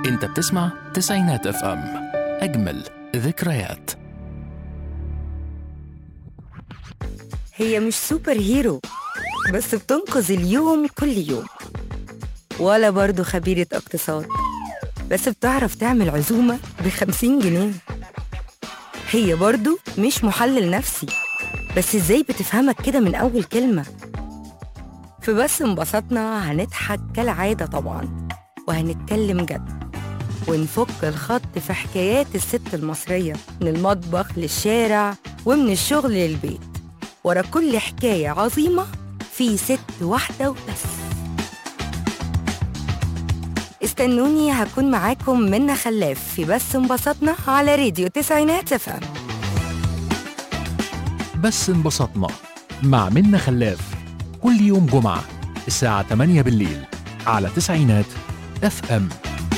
انت بتسمع تسعينات اف ام اجمل ذكريات هي مش سوبر هيرو بس بتنقذ اليوم كل يوم ولا برضو خبيرة اقتصاد بس بتعرف تعمل عزومة بخمسين جنيه هي برضو مش محلل نفسي بس ازاي بتفهمك كده من أول كلمة في بس انبسطنا هنضحك كالعادة طبعا وهنتكلم جد ونفك الخط في حكايات الست المصرية من المطبخ للشارع ومن الشغل للبيت ورا كل حكاية عظيمة في ست واحدة وبس استنوني هكون معاكم منا خلاف في بس انبسطنا على راديو تسعينات فم بس انبسطنا مع منا خلاف كل يوم جمعة الساعة 8 بالليل على تسعينات اف ام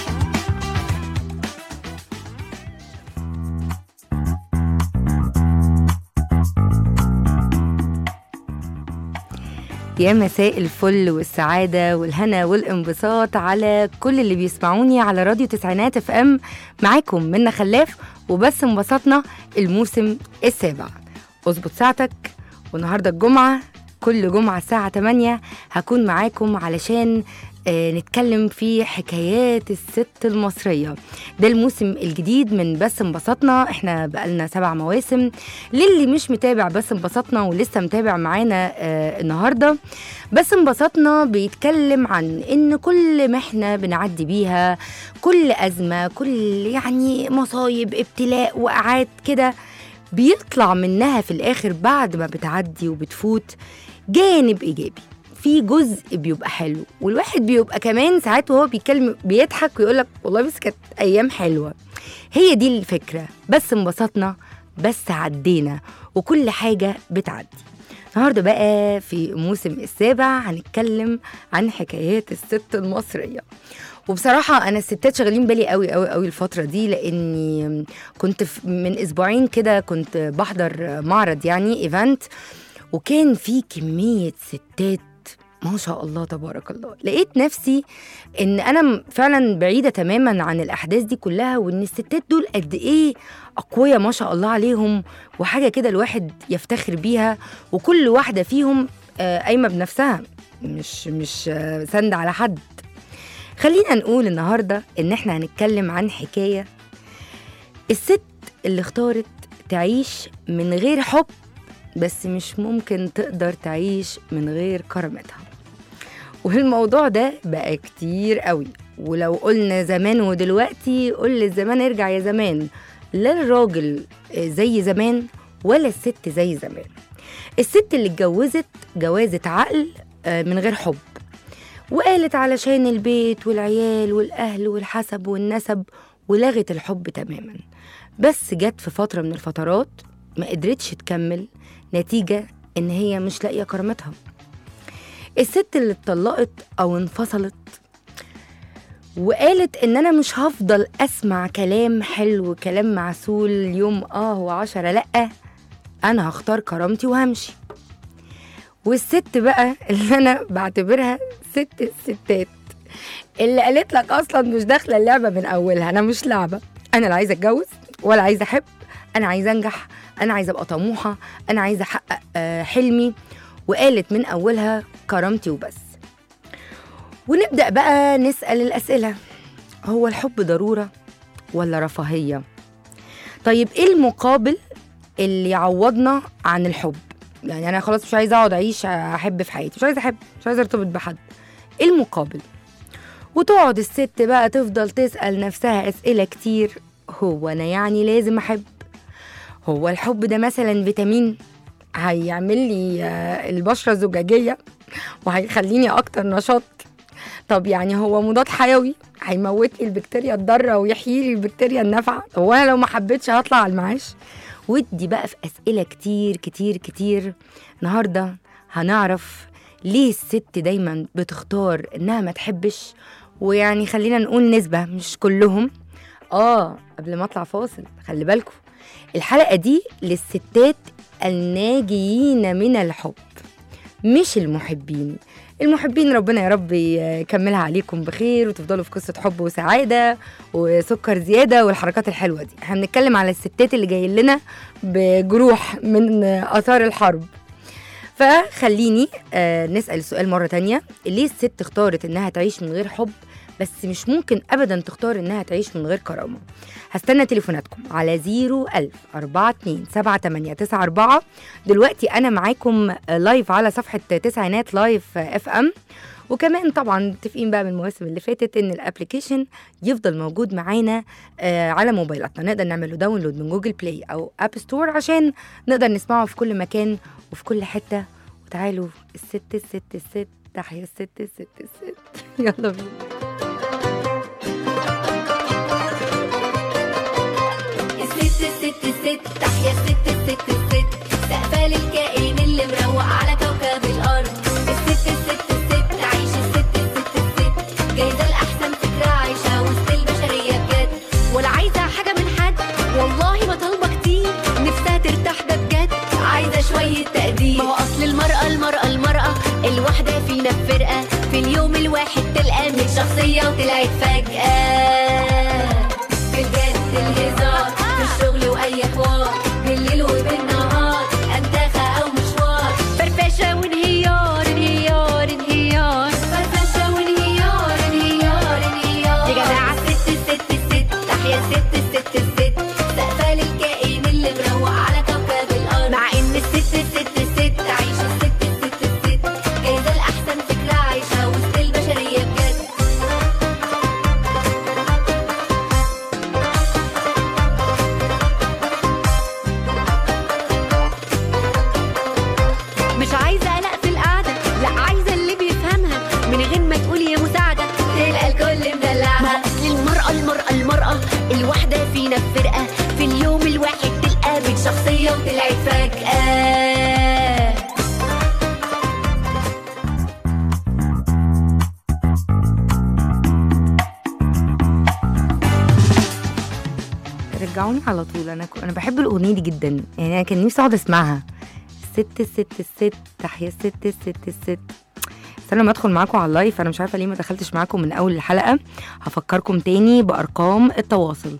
يا مساء الفل والسعادة والهنا والانبساط على كل اللي بيسمعوني على راديو تسعينات اف ام معاكم منا خلاف وبس انبسطنا الموسم السابع اظبط ساعتك والنهاردة الجمعة كل جمعة الساعة 8 هكون معاكم علشان آه، نتكلم في حكايات الست المصرية ده الموسم الجديد من بس انبسطنا احنا بقالنا سبع مواسم للي مش متابع بس انبسطنا ولسه متابع معانا آه النهارده بس انبسطنا بيتكلم عن ان كل محنه بنعدي بيها كل ازمه كل يعني مصايب ابتلاء وقعات كده بيطلع منها في الاخر بعد ما بتعدي وبتفوت جانب ايجابي في جزء بيبقى حلو والواحد بيبقى كمان ساعات وهو بيتكلم بيضحك ويقول لك والله بس كانت ايام حلوه هي دي الفكره بس انبسطنا بس عدينا وكل حاجه بتعدي النهارده بقى في الموسم السابع هنتكلم عن حكايات الست المصريه وبصراحة أنا الستات شغالين بالي قوي قوي قوي الفترة دي لأني كنت في- من أسبوعين كده كنت بحضر معرض يعني إيفنت وكان في كمية ستات ما شاء الله تبارك الله لقيت نفسي ان انا م- فعلا بعيده تماما عن الاحداث دي كلها وان الستات دول قد ايه اقوياء ما شاء الله عليهم وحاجه كده الواحد يفتخر بيها وكل واحده فيهم آه، قايمه بنفسها مش مش آه، سند على حد خلينا نقول النهارده ان احنا هنتكلم عن حكايه الست اللي اختارت تعيش من غير حب بس مش ممكن تقدر تعيش من غير كرامتها والموضوع ده بقى كتير قوي ولو قلنا زمان ودلوقتي قول للزمان ارجع يا زمان لا الراجل زي زمان ولا الست زي زمان الست اللي اتجوزت جوازة عقل آه، من غير حب وقالت علشان البيت والعيال والأهل والحسب والنسب ولغت الحب تماما بس جت في فترة من الفترات ما قدرتش تكمل نتيجة إن هي مش لاقية كرامتها الست اللي اتطلقت أو انفصلت وقالت إن أنا مش هفضل أسمع كلام حلو كلام معسول يوم آه وعشرة لأ أنا هختار كرامتي وهمشي والست بقى اللي أنا بعتبرها ست الستات اللي قالت لك أصلا مش داخلة اللعبة من أولها أنا مش لعبة أنا لا عايزة أتجوز ولا عايزة أحب أنا عايزة أنجح أنا عايزة أبقى طموحة أنا عايزة أحقق آه، حلمي وقالت من أولها كرامتي وبس ونبدأ بقى نسأل الأسئلة هو الحب ضرورة ولا رفاهية؟ طيب إيه المقابل اللي يعوضنا عن الحب؟ يعني أنا خلاص مش عايزة أقعد أعيش أحب في حياتي مش عايزة أحب مش عايزة أرتبط بحد إيه المقابل؟ وتقعد الست بقى تفضل تسأل نفسها أسئلة كتير هو أنا يعني لازم أحب؟ هو الحب ده مثلا فيتامين هيعمل لي آه، البشرة زجاجية وهيخليني أكتر نشاط طب يعني هو مضاد حيوي هيموت لي البكتيريا الضارة ويحيي لي البكتيريا النافعة هو أنا لو ما حبيتش هطلع على المعاش ودي بقى في أسئلة كتير كتير كتير النهاردة هنعرف ليه الست دايما بتختار إنها ما تحبش ويعني خلينا نقول نسبة مش كلهم آه قبل ما أطلع فاصل خلي بالكم الحلقة دي للستات الناجيين من الحب مش المحبين المحبين ربنا يا رب يكملها عليكم بخير وتفضلوا في قصه حب وسعاده وسكر زياده والحركات الحلوه دي احنا بنتكلم على الستات اللي جايين لنا بجروح من اثار الحرب فخليني آه نسال السؤال مره تانية ليه الست اختارت انها تعيش من غير حب بس مش ممكن ابدا تختار انها تعيش من غير كرامه هستنى تليفوناتكم على 01000 42 7894 دلوقتي انا معاكم لايف على صفحه تسعينات لايف اف ام وكمان طبعا متفقين بقى من المواسم اللي فاتت ان الابلكيشن يفضل موجود معانا آه على موبايلاتنا نقدر نعمله داونلود من جوجل بلاي او اب ستور عشان نقدر نسمعه في كل مكان وفي كل حته وتعالوا الست الست الست تحيا الست الست الست يلا بينا الست الست الست تحيا الست الست الست سقفة للكائن اللي مروق على كوكب الأرض الست الست الست عيش الست الست الست جايزة الأحسن فكرة عايشة وسط البشرية بجد ولا عايزة حاجة من حد والله ما طالبة كتير نفسها ترتاح ده بجد عايزة شوية تقدير ما هو أصل المرأة المرأة المرأة الواحدة فينا في فرقة في اليوم الواحد تلقى من شخصية وطلعت فجأة في الجد الهزار في الشغل واي حوار بالليل وبالنهار انتخى او مشوار فرفشه وانهيار انهيار انهيار فرفشه وانهيار انهيار انهيار يا جماعه الست الست الست تحيا الست الست الست سقفه للكائن اللي مروق على كوكب الارض مع ان الست الست الست عايشه الست الست الست جايزه الاحسن فكره عايشه وسط البشريه بجد مش عايزة قلق في القعدة لا عايزة اللي بيفهمها من غير ما تقول يا مساعدة تلقى الكل مدلعها ما أصل المرأة المرأة المرأة الواحدة فينا في فرقة في اليوم الواحد تلقى بين شخصية وطلعت فجأة رجعوني على طول انا ك... انا بحب الاغنيه دي جدا يعني انا كان نفسي اقعد اسمعها الست الست الست تحيا الست الست الست بس انا لما ادخل معاكم على اللايف انا مش عارفه ليه ما دخلتش معاكم من اول الحلقه هفكركم تاني بارقام التواصل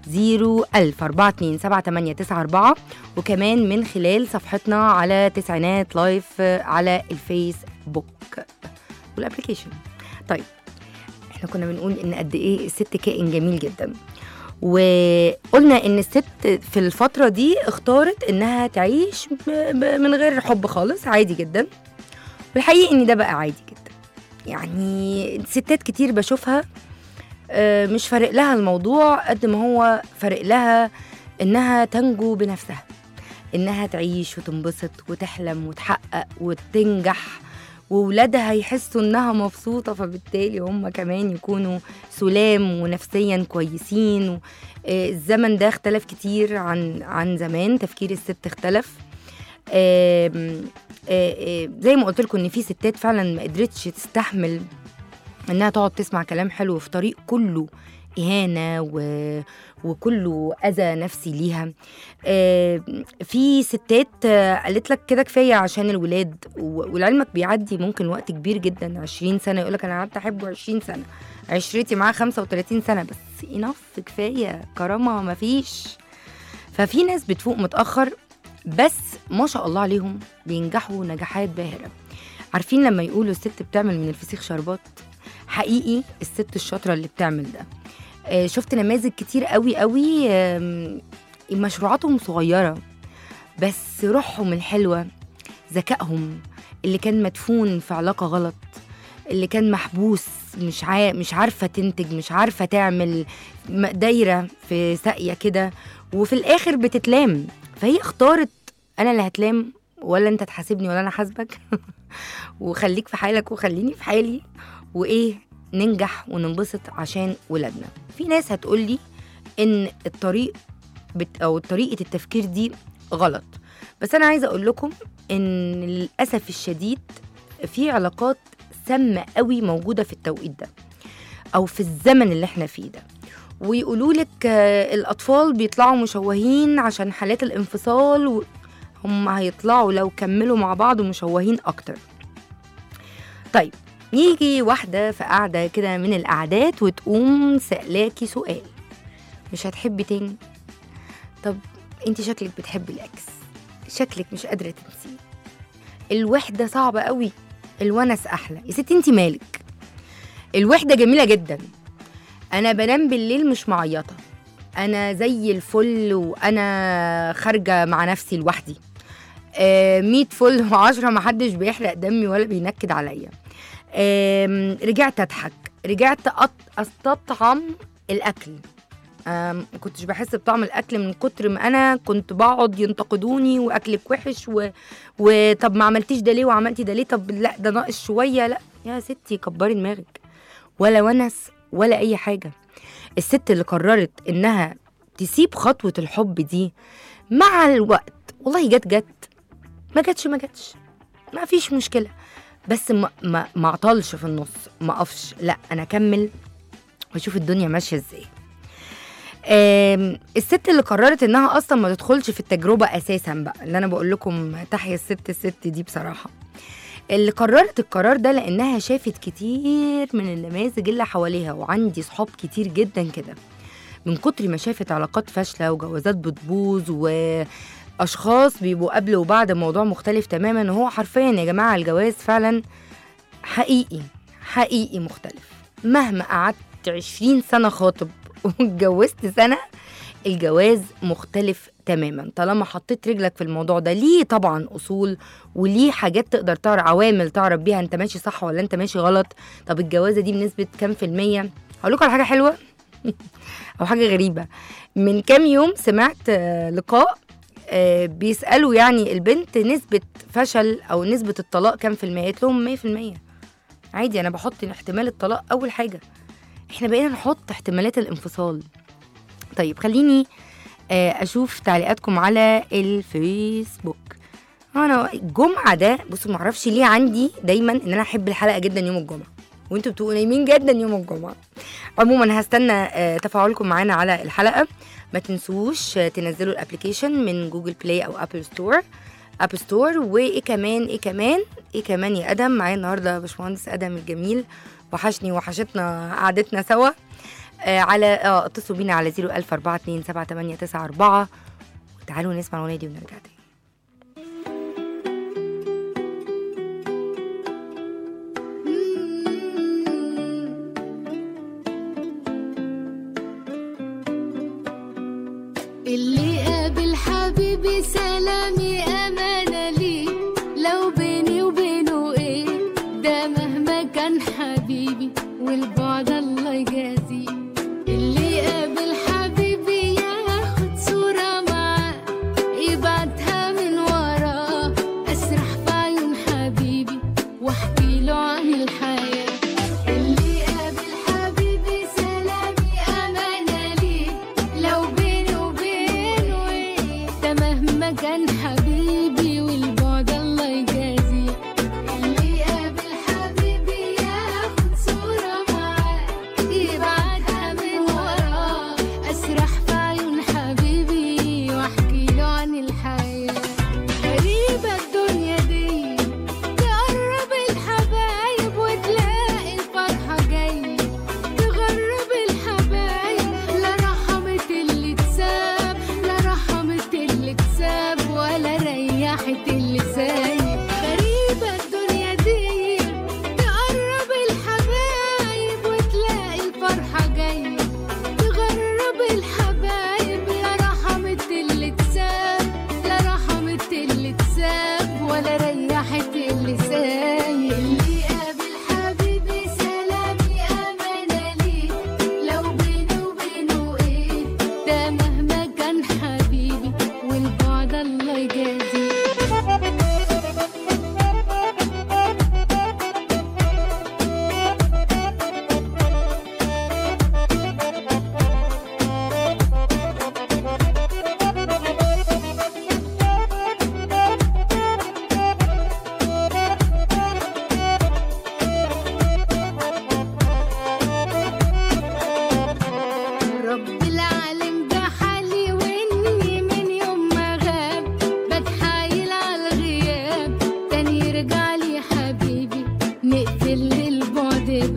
010427894 وكمان من خلال صفحتنا على تسعينات لايف على الفيسبوك والابلكيشن طيب احنا كنا بنقول ان قد ايه الست كائن جميل جدا وقلنا ان الست في الفتره دي اختارت انها تعيش ب- ب- من غير حب خالص عادي جدا والحقيقه ان ده بقى عادي جدا يعني ستات كتير بشوفها آه، مش فارق لها الموضوع قد ما هو فارق لها انها تنجو بنفسها انها تعيش وتنبسط وتحلم وتحقق وتنجح وولادها يحسوا انها مبسوطه فبالتالي هم كمان يكونوا سلام ونفسيا كويسين و- آه، الزمن ده اختلف كتير عن عن زمان تفكير الست اختلف آم، آه، آه، زي ما قلت لكم ان في ستات فعلا ما قدرتش تستحمل انها تقعد تسمع كلام حلو في طريق كله إهانة و... وكله أذى نفسي ليها آه، في ستات آه، قالت لك كده كفاية عشان الولاد و- ولعلمك بيعدي ممكن وقت كبير جدا 20 سنة يقولك أنا قعدت أحبه 20 سنة عشرتي معاه 35 سنة بس إنف كفاية كرامة مفيش ففي ناس بتفوق متأخر بس ما شاء الله عليهم بينجحوا نجاحات باهرة عارفين لما يقولوا الست بتعمل من الفسيخ شربات حقيقي الست الشاطرة اللي بتعمل ده آه، شفت نماذج كتير قوي قوي آم، مشروعاتهم صغيرة بس روحهم الحلوة ذكائهم اللي كان مدفون في علاقة غلط اللي كان محبوس مش عا... مش عارفة تنتج مش عارفة تعمل م- دايرة في ساقية كده وفي الآخر بتتلام فهي اختارت أنا اللي هتلام ولا أنت تحاسبني ولا أنا حاسبك وخليك في حالك وخليني في حالي وإيه ننجح وننبسط عشان ولادنا في ناس هتقولي إن الطريق بت... أو طريقة التفكير دي غلط بس أنا عايزة أقول لكم إن للأسف الشديد في علاقات سامة قوي موجودة في التوقيت ده أو في الزمن اللي احنا فيه ده ويقولوا لك الأطفال بيطلعوا مشوهين عشان حالات الانفصال و... هم هيطلعوا لو كملوا مع بعض مشوهين أكتر طيب يجي واحدة في قعدة كده من القعدات وتقوم سألاكي سؤال مش هتحبي تاني طب انت شكلك بتحبي الاكس شكلك مش قادرة تنسيه الوحدة صعبة قوي الونس أحلى يا ستي انت مالك الوحدة جميلة جدا أنا بنام بالليل مش معيطة أنا زي الفل وأنا خارجة مع نفسي لوحدي آه، مية فل وعشرة محدش بيحرق دمي ولا بينكد عليا آم، رجعت أضحك رجعت أط- أستطعم الأكل آم، ما كنتش بحس بطعم الأكل من كتر ما أنا كنت بقعد ينتقدوني وأكلك وحش و... وطب ما عملتيش ده ليه وعملتي ده ليه طب لا ده ناقص شوية لا يا ستي كبري دماغك ولا ونس ولا أي حاجة الست اللي قررت إنها تسيب خطوة الحب دي مع الوقت والله جت جت ما جاتش ما جاتش ما فيش مشكله بس ما ما ما اعطلش في النص ما اقفش لا انا اكمل واشوف الدنيا ماشيه ازاي آم، الست اللي قررت انها اصلا ما تدخلش في التجربه اساسا بقى اللي انا بقول لكم تحيا الست الست دي بصراحه اللي قررت القرار ده لانها شافت كتير من النماذج اللي حواليها وعندي صحاب كتير جدا كده من كتر ما شافت علاقات فاشله وجوازات بتبوظ واشخاص بيبقوا قبل وبعد موضوع مختلف تماما وهو حرفيا يا جماعه الجواز فعلا حقيقي حقيقي مختلف مهما قعدت 20 سنه خاطب واتجوزت سنه الجواز مختلف تماما طالما حطيت رجلك في الموضوع ده ليه طبعا اصول وليه حاجات تقدر تعرف عوامل تعرف بيها انت ماشي صح ولا انت ماشي غلط طب الجوازه دي بنسبه كام في الميه هقول لكم على حاجه حلوه او حاجه غريبه من كام يوم سمعت آه، لقاء آه، بيسالوا يعني البنت نسبه فشل او نسبه الطلاق كام في الميه قالت لهم 100% عادي انا بحط احتمال الطلاق اول حاجه احنا بقينا نحط احتمالات الانفصال طيب خليني آه، اشوف تعليقاتكم على الفيسبوك انا الجمعه ده بصوا معرفش ليه عندي دايما ان انا احب الحلقه جدا يوم الجمعه وانتوا بتبقوا نايمين جدا يوم الجمعه عموما هستنى آه، تفاعلكم معانا على الحلقه ما تنسوش آه، تنزلوا الابلكيشن من جوجل بلاي او ابل ستور اب ستور وايه كمان ايه كمان ايه كمان يا ادم معايا النهارده باشمهندس ادم الجميل وحشني وحشتنا قعدتنا سوا آه على اه اتصلوا بينا على 010427894 وتعالوا نسمع الاغنيه دي ونرجع تاني اللي قابل حبيبي سلامي أمانة لي لو بيني وبينه إيه ده مهما كان حبيبي والبعد الله يجازيه اللي قابل حبيبي ياخد صورة معاه يبعتها من وراه أسرح في عيون حبيبي واحكي له عن الحياة اللي قابل حبيبي سلامي أمانة ليه لو بيني وبينه ايه ده مهما كان حبيبي والبعد الله يجازيه اللي قابل حبيبي ياخد صورة معاه يبعتها من وراه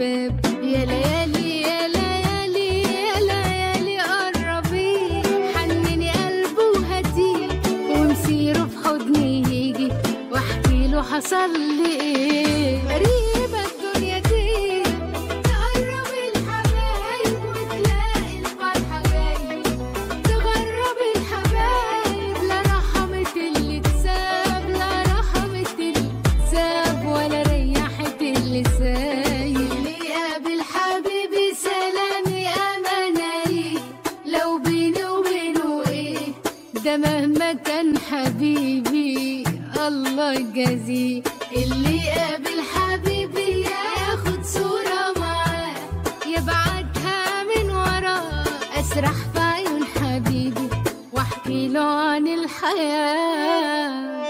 الباب يا ليالي يا ليالي يا ليالي قربي حنني قلبه وهديه ومسيره في حضني يجي واحكي له حصل لي ايه غريبة الدنيا دي تقرب الحبايب وتلاقي الفرحة جاية تغرب الحبايب لا رحمت اللي تساب لا رحمت اللي تساب ولا ريحت اللي سايب اللي قابل حبيبي سلامي اماني لو بيني وبينه ايه ده مهما كان حبيبي الله يجازيه اللي قابل حبيبي ياخد صورة معاه يبعتها من وراه اسرح في عيون حبيبي واحكي له عن الحياه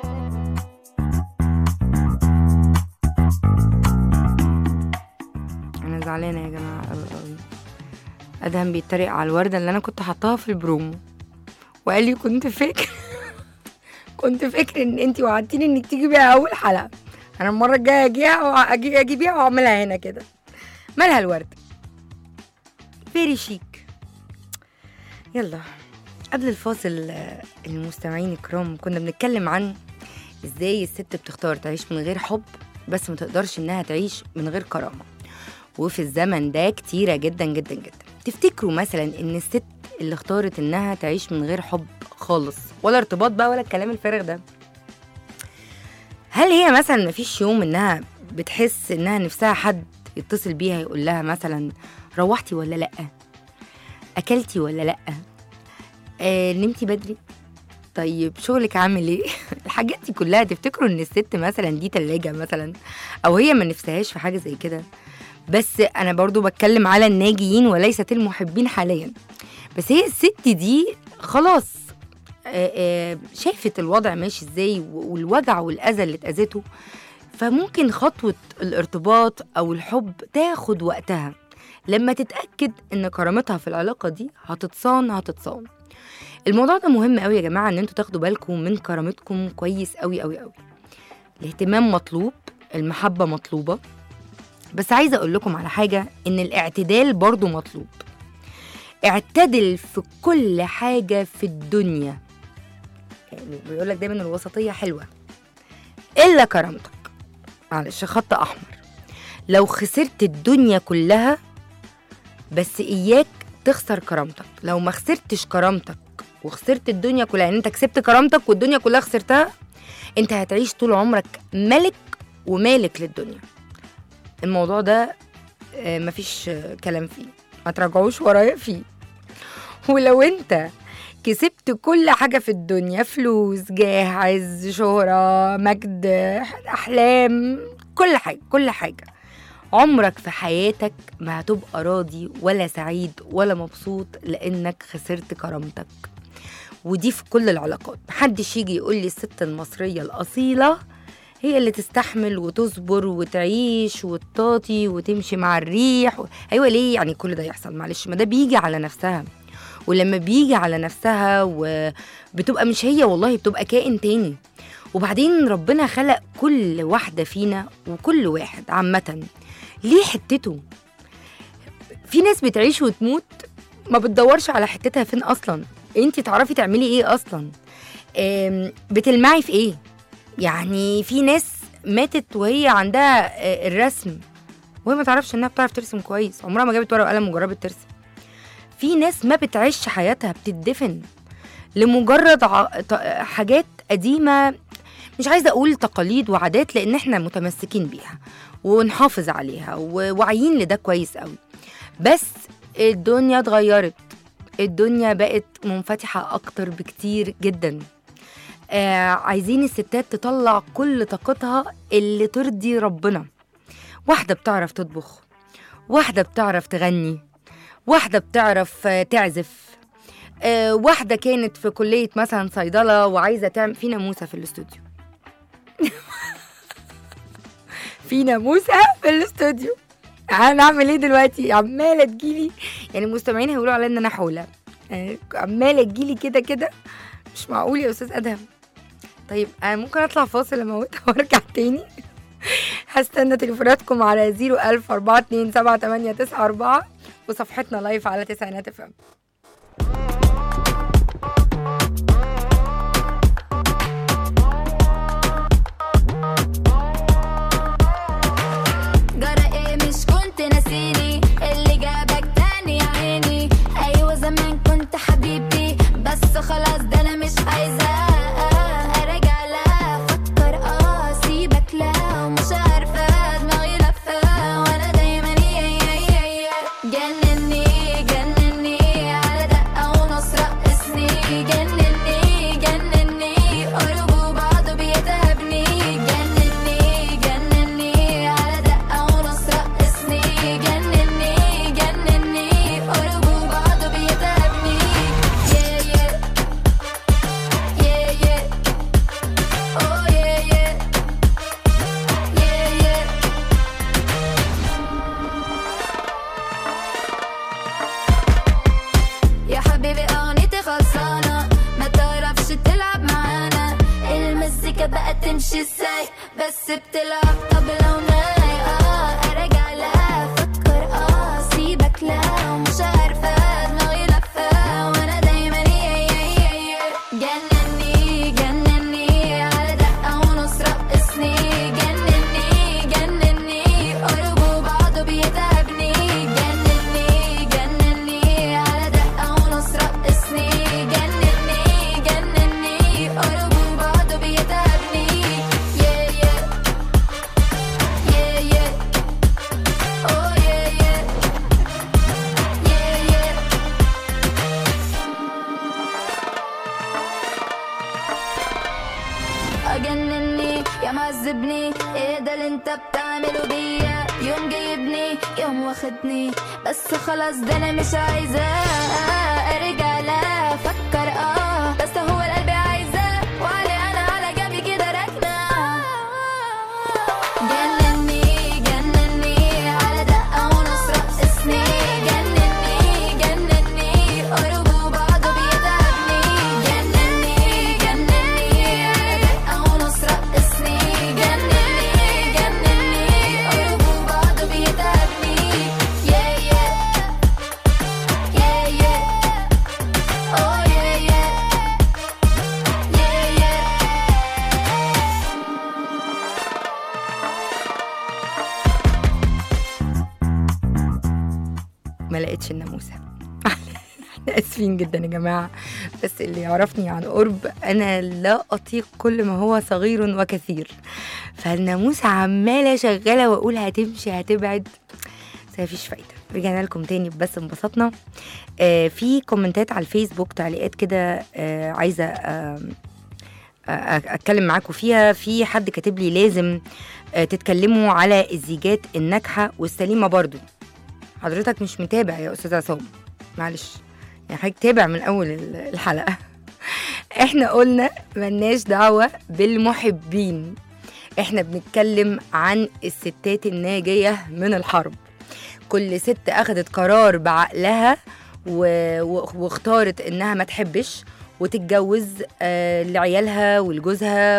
انا زعلانه يا جماعه قوي قوي ادهم بيتريق على الورده اللي انا كنت حطاها في البرومو وقال لي كنت فاكر كنت فاكر ان انت وعدتيني انك تيجي بيها اول حلقه انا المره الجايه اجيها واجي اجي بيها واعملها هنا كده مالها الورده فيري شيك يلا قبل الفاصل آه، المستمعين الكرام كنا بنتكلم عن ازاي الست بتختار تعيش من غير حب بس ما تقدرش انها تعيش من غير كرامه وفي الزمن ده كتيرة جدا جدا جدا تفتكروا مثلا ان الست اللي اختارت انها تعيش من غير حب خالص ولا ارتباط بقى ولا الكلام الفارغ ده هل هي مثلا مفيش يوم انها بتحس انها نفسها حد يتصل بيها يقول لها مثلا روحتي ولا لا اكلتي ولا لا آه نمتي بدري طيب شغلك عامل ايه الحاجات دي كلها تفتكروا ان الست مثلا دي تلاجة مثلا او هي ما نفسهاش في حاجه زي كده بس انا برضو بتكلم على الناجيين وليست المحبين حاليا بس هي الست دي خلاص آه، آه، شافت الوضع ماشي ازاي و- والوجع والاذى اللي اتاذته فممكن خطوه الارتباط او الحب تاخد وقتها لما تتاكد ان كرامتها في العلاقه دي هتتصان هتتصان الموضوع ده مهم قوي يا جماعه ان انتوا تاخدوا بالكم من كرامتكم كويس قوي قوي قوي الاهتمام مطلوب المحبه مطلوبه بس عايزه اقول لكم على حاجه ان الاعتدال برضو مطلوب اعتدل في كل حاجه في الدنيا يعني بيقول لك دايما الوسطيه حلوه الا كرامتك معلش خط احمر لو خسرت الدنيا كلها بس اياك تخسر كرامتك لو ما خسرتش كرامتك وخسرت الدنيا كلها يعني انت كسبت كرامتك والدنيا كلها خسرتها انت هتعيش طول عمرك ملك ومالك للدنيا الموضوع ده آه، مفيش آه، كلام فيه ما تراجعوش ورايا فيه ولو انت كسبت كل حاجة في الدنيا فلوس جاه عز شهرة مجد أحلام كل حاجة كل حاجة عمرك في حياتك ما هتبقى راضي ولا سعيد ولا مبسوط لأنك خسرت كرامتك ودي في كل العلاقات محدش يجي يقول لي الست المصرية الأصيلة هي اللي تستحمل وتصبر وتعيش وتطاطي وتمشي مع الريح و... ايوه ليه يعني كل ده يحصل معلش ما ده بيجي على نفسها ولما بيجي على نفسها وبتبقى مش هي والله بتبقى كائن تاني وبعدين ربنا خلق كل واحدة فينا وكل واحد عامة ليه حتته في ناس بتعيش وتموت ما بتدورش على حتتها فين اصلا انت تعرفي تعملي ايه اصلا آم، بتلمعي في ايه يعني في ناس ماتت وهي عندها آه، الرسم وهي ما تعرفش انها بتعرف ترسم كويس عمرها ما جابت ورقه وقلم وجربت ترسم في ناس ما بتعيش حياتها بتدفن لمجرد ع... ط- حاجات قديمه مش عايزه اقول تقاليد وعادات لان احنا متمسكين بيها ونحافظ عليها وواعيين لده كويس قوي بس الدنيا اتغيرت الدنيا بقت منفتحه اكتر بكتير جدا آه عايزين الستات تطلع كل طاقتها اللي ترضي ربنا واحدة بتعرف تطبخ واحدة بتعرف تغني واحدة بتعرف آه، تعزف آه واحدة كانت في كلية مثلا صيدلة وعايزة تعمل في ناموسة في الاستوديو في ناموسة في الاستوديو هنعمل ايه دلوقتي عمالة تجيلي يعني المستمعين هيقولوا عليا ان انا حولة آه، عمالة تجيلي كده كده مش معقول يا استاذ ادهم طيب انا ممكن اطلع فاصل اموتها وارجع تاني هستنى تليفوناتكم على 01000 427 وصفحتنا لايف على تسعينات اف ام جرى ايه مش كنت ناسيني اللي جابك تاني يا عيني ايوه زمان كنت حبيبي بس خلاص ده انا مش عايزة ارجع لا افكر اه سيبك لا ومش عارفة دماغي لفة وانا دايما يا يا يا يا جنني جنني على دقة ونص رقصني جنني جنني قربوا بعض بيتهبني جنني جنني على دقة ونص رقصني جنني جنني قربوا بعض بيتهبني yeah yeah yeah yeah oh yeah yeah yeah yeah يا حبيبي اغنيتي خلصانة ما تعرفش تلعب معانا المزيكا بقى تمشي ازاي بس بتلعب طبلة وناي اه ارجع لا افكر اه سيبك لا ومش عارفة دماغي لفة وانا دايما يا يا يا يا جنني جنني على دقة ونص رقصني جنني جنني قربوا بعض بيتعبني جنني جنني على دقة ونص رقصني جنني جنني قربوا بعض بيتعبني yeah yeah yeah yeah oh yeah yeah yeah yeah اجنني يا معذبني ايه ده اللي انت بتعمله بيا يوم جايبني يوم واخدني بس خلاص ده انا مش عايزة ارجع لا افكر اه بس هو القلب عايزة وعلي انا على جنبي كده راكنة جنني جنني على دقة ونص رقصني جنني جنني قربوا بعض بيتعبني جنني جنني على دقة ونص رقصني جنني جنني قربوا بعض بيتعبني yeah yeah yeah yeah oh yeah yeah yeah yeah ما لقيتش الناموسه احنا اسفين جدا يا جماعه بس اللي يعرفني عن قرب انا لا اطيق كل ما هو صغير وكثير فالناموسه عماله شغاله واقول هتمشي هتبعد بس مفيش فايده رجعنا لكم تاني بس انبسطنا آه في كومنتات على الفيسبوك تعليقات كده آه عايزه آه آه، اتكلم معاكم فيها في حد كاتب لي لازم آه، تتكلموا على الزيجات الناجحه والسليمه برضو حضرتك مش متابع يا استاذ عصام معلش يعني حضرتك تابع من اول ال- الحلقه احنا قلنا ملناش دعوه بالمحبين احنا بنتكلم عن الستات الناجيه من الحرب كل ست اخدت قرار بعقلها و... و... واختارت انها ما تحبش وتتجوز آه لعيالها ولجوزها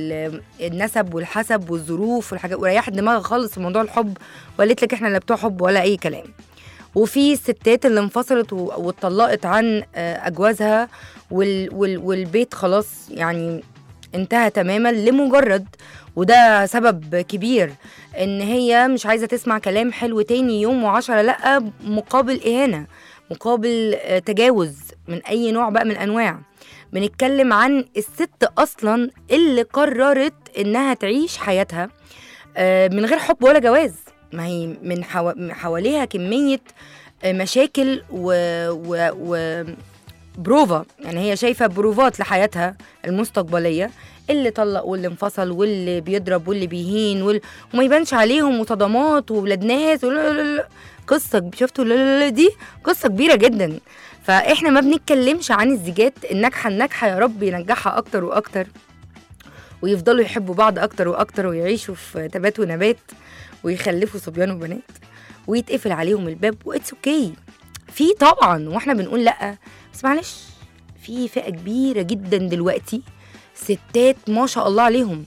والنسب والحسب والظروف والحاجات وريحت دماغها خالص في موضوع الحب وقالت لك احنا لا بتوع حب ولا اي كلام وفي الستات اللي انفصلت و- واتطلقت عن آه، اجوازها وال وال والبيت خلاص يعني انتهى تماما لمجرد وده سبب كبير ان هي مش عايزه تسمع كلام حلو تاني يوم وعشرة لا مقابل اهانه مقابل آه، تجاوز من اي نوع بقى من الانواع بنتكلم عن الست اصلا اللي قررت انها تعيش حياتها آه، من غير حب ولا جواز ما هي من حوا... من حواليها كميه آه، مشاكل و... و... و... بروفا يعني هي شايفه بروفات لحياتها المستقبليه اللي طلق واللي انفصل واللي بيضرب واللي بيهين وال... وما يبانش عليهم وصدمات وولاد ناس ولا- لا- لا- قصه شفتوا لا- لا- لا دي قصه كبيره جدا فاحنا ما بنتكلمش عن الزيجات الناجحه الناجحه يا رب ينجحها اكتر واكتر ويفضلوا يحبوا بعض اكتر واكتر ويعيشوا في تبات ونبات ويخلفوا صبيان وبنات ويتقفل عليهم الباب واتس اوكي في طبعا واحنا بنقول لا بس معلش في فئه كبيره جدا دلوقتي ستات ما شاء الله عليهم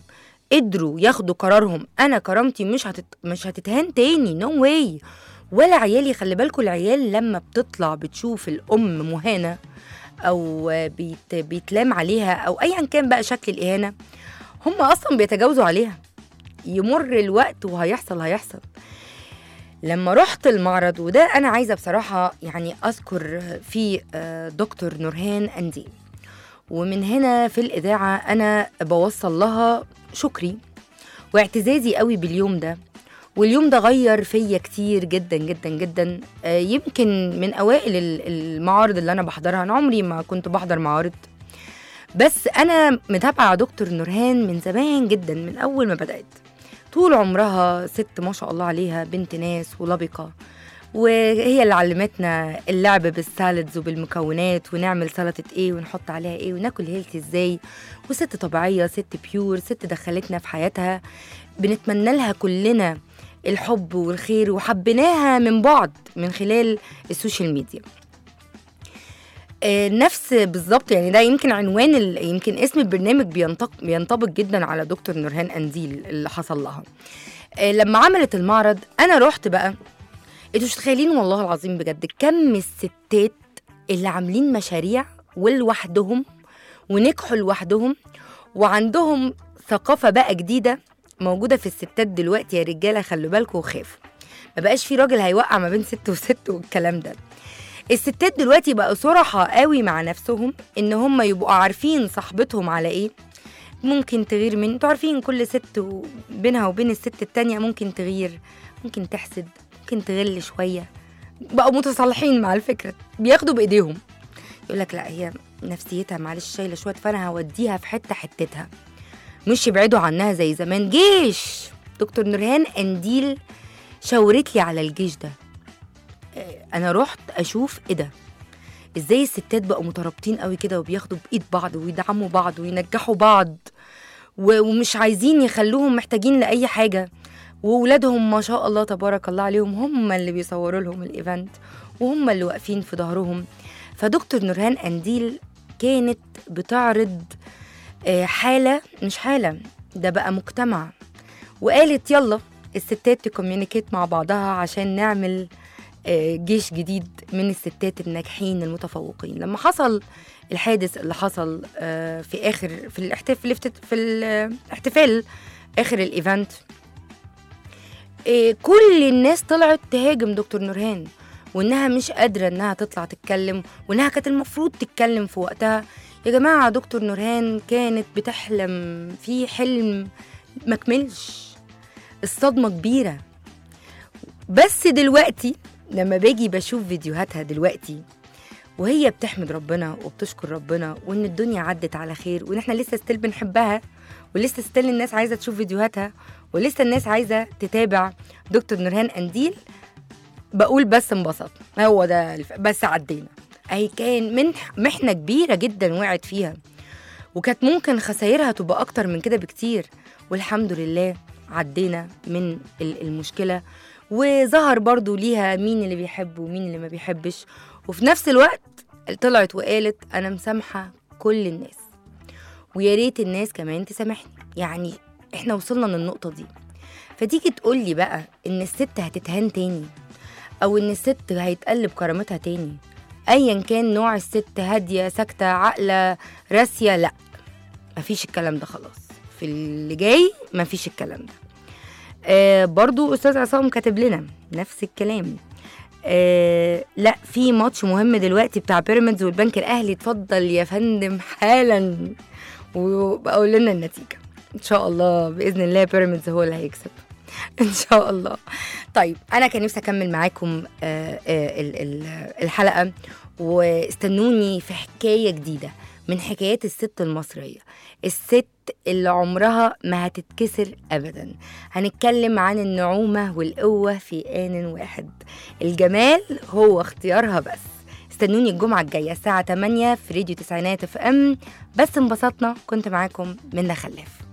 قدروا ياخدوا قرارهم انا كرامتي مش هتت... مش هتتهان تاني نو no واي ولا عيالي خلي بالكم العيال لما بتطلع بتشوف الام مهانه او بيت... بيتلام عليها او ايا كان بقى شكل الاهانه هم اصلا بيتجاوزوا عليها يمر الوقت وهيحصل هيحصل لما رحت المعرض وده انا عايزه بصراحه يعني اذكر في آه، دكتور نورهان اندي ومن هنا في الاذاعه انا بوصل لها شكري واعتزازي قوي باليوم ده واليوم ده غير فيا كتير جدا جدا جدا آه، يمكن من اوائل ال- المعارض اللي انا بحضرها انا عمري ما كنت بحضر معارض بس انا متابعه دكتور نورهان من زمان جدا من اول ما بدات طول عمرها ست ما شاء الله عليها بنت ناس ولبقه وهي اللي علمتنا اللعب بالسالدز وبالمكونات ونعمل سلطه ايه ونحط عليها ايه وناكل هيلثي ازاي وست طبيعيه ست بيور ست دخلتنا في حياتها بنتمنى لها كلنا الحب والخير وحبيناها من بعد من خلال السوشيال ميديا آه، نفس بالظبط يعني ده يمكن عنوان ال- يمكن اسم البرنامج بينطق بينطبق جدا على دكتور نورهان انديل اللي حصل لها آه، لما عملت المعرض انا رحت بقى انتوا مش متخيلين والله العظيم بجد كم الستات اللي عاملين مشاريع ولوحدهم ونجحوا لوحدهم وعندهم ثقافه بقى جديده موجوده في الستات دلوقتي يا رجاله خلوا بالكم وخافوا ما بقاش في راجل هيوقع ما بين ست وست والكلام ده الستات دلوقتي بقوا صراحة قوي مع نفسهم ان هم يبقوا عارفين صاحبتهم على ايه ممكن تغير من انتوا عارفين كل ست و- بينها وبين الست التانية ممكن تغير ممكن تحسد ممكن تغل شوية بقوا متصالحين مع الفكرة بياخدوا بايديهم يقول لك لا هي نفسيتها معلش شايلة شوية فانا هوديها في حتة حتتها مش يبعدوا عنها زي زمان جيش دكتور نورهان انديل شاورت لي على الجيش ده انا رحت اشوف ايه ده ازاي الستات بقوا مترابطين قوي كده وبياخدوا بايد بعض ويدعموا بعض وينجحوا بعض و- ومش عايزين يخلوهم محتاجين لاي حاجه وولادهم ما شاء الله تبارك الله عليهم هم اللي بيصوروا لهم الايفنت وهم اللي واقفين في ظهرهم فدكتور نورهان انديل كانت بتعرض آه، حاله مش حاله ده بقى مجتمع وقالت يلا الستات تكوميونيكيت مع بعضها عشان نعمل آه، جيش جديد من الستات الناجحين المتفوقين لما حصل الحادث اللي حصل آه، في اخر في الاحتفال في الاحتفال اخر الايفنت آه، كل الناس طلعت تهاجم دكتور نورهان وانها مش قادره انها تطلع تتكلم وانها كانت المفروض تتكلم في وقتها يا جماعه دكتور نورهان كانت بتحلم في حلم مكملش الصدمه كبيره بس دلوقتي لما باجي بشوف فيديوهاتها دلوقتي وهي بتحمد ربنا وبتشكر ربنا وان الدنيا عدت على خير وان احنا لسه ستيل بنحبها ولسه ستيل الناس عايزه تشوف فيديوهاتها ولسه الناس عايزه تتابع دكتور نورهان انديل بقول بس انبسطنا هو ده الف... بس عدينا اهي كان من محنه كبيره جدا وقعت فيها وكانت ممكن خسائرها تبقى اكتر من كده بكتير والحمد لله عدينا من ال- المشكله وظهر برضو ليها مين اللي بيحب ومين اللي ما بيحبش وفي نفس الوقت طلعت وقالت انا مسامحه كل الناس ويا ريت الناس كمان تسامحني يعني احنا وصلنا للنقطه دي فتيجي تقول لي بقى ان الست هتتهان تاني او ان الست هيتقلب كرامتها تاني ايا كان نوع الست هاديه ساكته عاقله راسيه لا مفيش الكلام ده خلاص في اللي جاي مفيش الكلام ده آه برضو استاذ عصام كاتب لنا نفس الكلام آه لا في ماتش مهم دلوقتي بتاع بيراميدز والبنك الاهلي اتفضل يا فندم حالا وبقول لنا النتيجه ان شاء الله باذن الله بيراميدز هو اللي هيكسب ان شاء الله طيب انا كان نفسي اكمل معاكم آه آه ال- ال- الحلقه واستنوني في حكايه جديده من حكايات الست المصريه الست اللي عمرها ما هتتكسر ابدا هنتكلم عن النعومه والقوه في ان واحد الجمال هو اختيارها بس استنوني الجمعة الجاية الساعة 8 في راديو تسعينات اف ام بس انبسطنا كنت معاكم منى خلاف